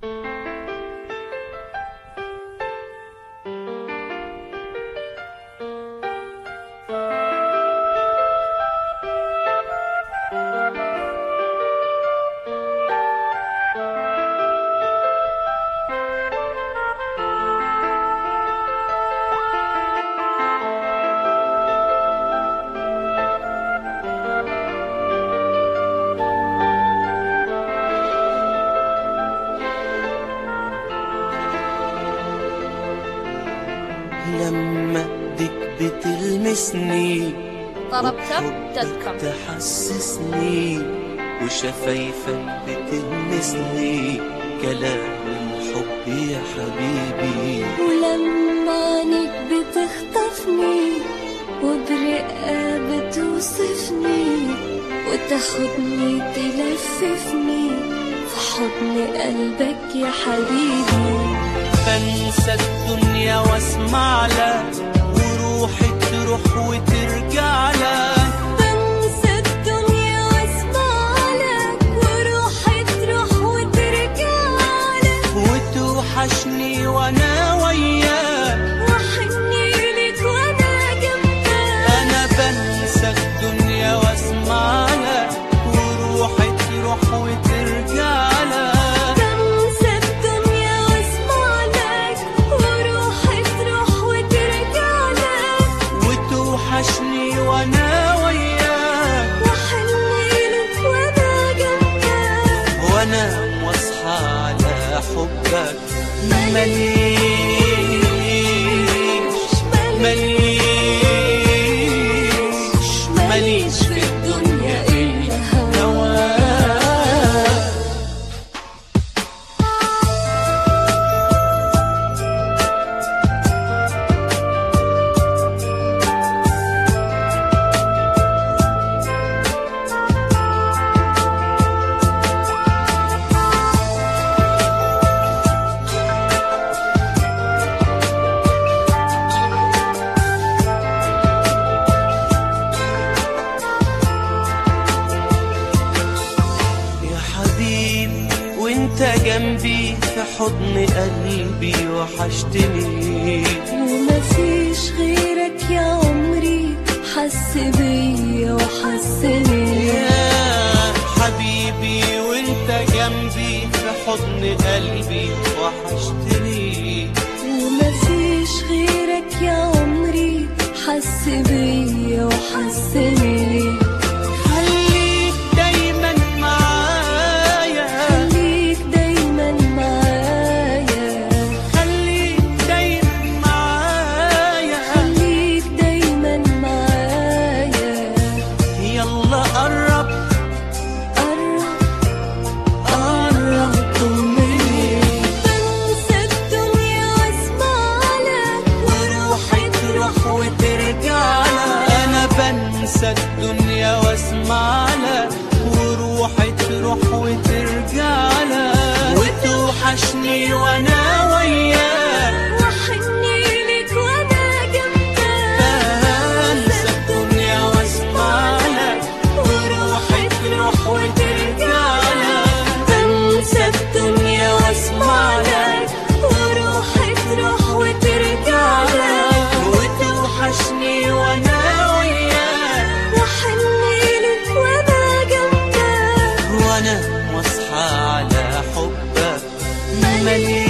لما ايدك بتلمسني طربتم وبحبك تذكر تحسسني وشفايفك بتلمسني كلام الحب يا حبيبي ولما عينك بتخطفني وبرقة بتوصفني وتاخدني تلففني في حضن قلبك يا حبيبي بنسى الدنيا واسمع لك وروحي تروح وترجع لك بنسى الدنيا واسمع لك وروحي تروح وترجع لك وتوحشني وانا وياك وحني لك وانا جنبك انا بنسى الدنيا واسمع لك وروحي تروح وترجع لك بنسى الدنيا واسمع لك وروحي تروح وترجع لك وتوحشني وانا وياك وحني لك وانا جنبك وانام واصحى على حبك مليش مليش مليش في الدنيا إلا هواك يا حبيبي وانت جنبي في حضن قلبي وحشتني ومفيش غيرك يا عمري حس بيا وحسني يا حبيبي وانت جنبي في حضن قلبي وحشتني ومفيش غيرك يا عمري حس بيا وحسني خليك دايما معايا خليك دايما معايا خليك دايما معايا خليك دايما معايا يلا قرب قرب قرب طمني بنسى الدنيا واسمع لك وروحي تروح وترجع لك انا بنسى الدنيا واسمع لك وروحي تروح وترجع لك وتوحشني وانا وياك وحني لك وانا جنبك بنسى الدنيا واسمع لك وروحي تروح وترجع لك بنسى الدنيا واسمع لك وروحي تروح وترجع لك وتوحشني وانا وياك وحني لك وانا جنبك وانا واصحى على حبك مليان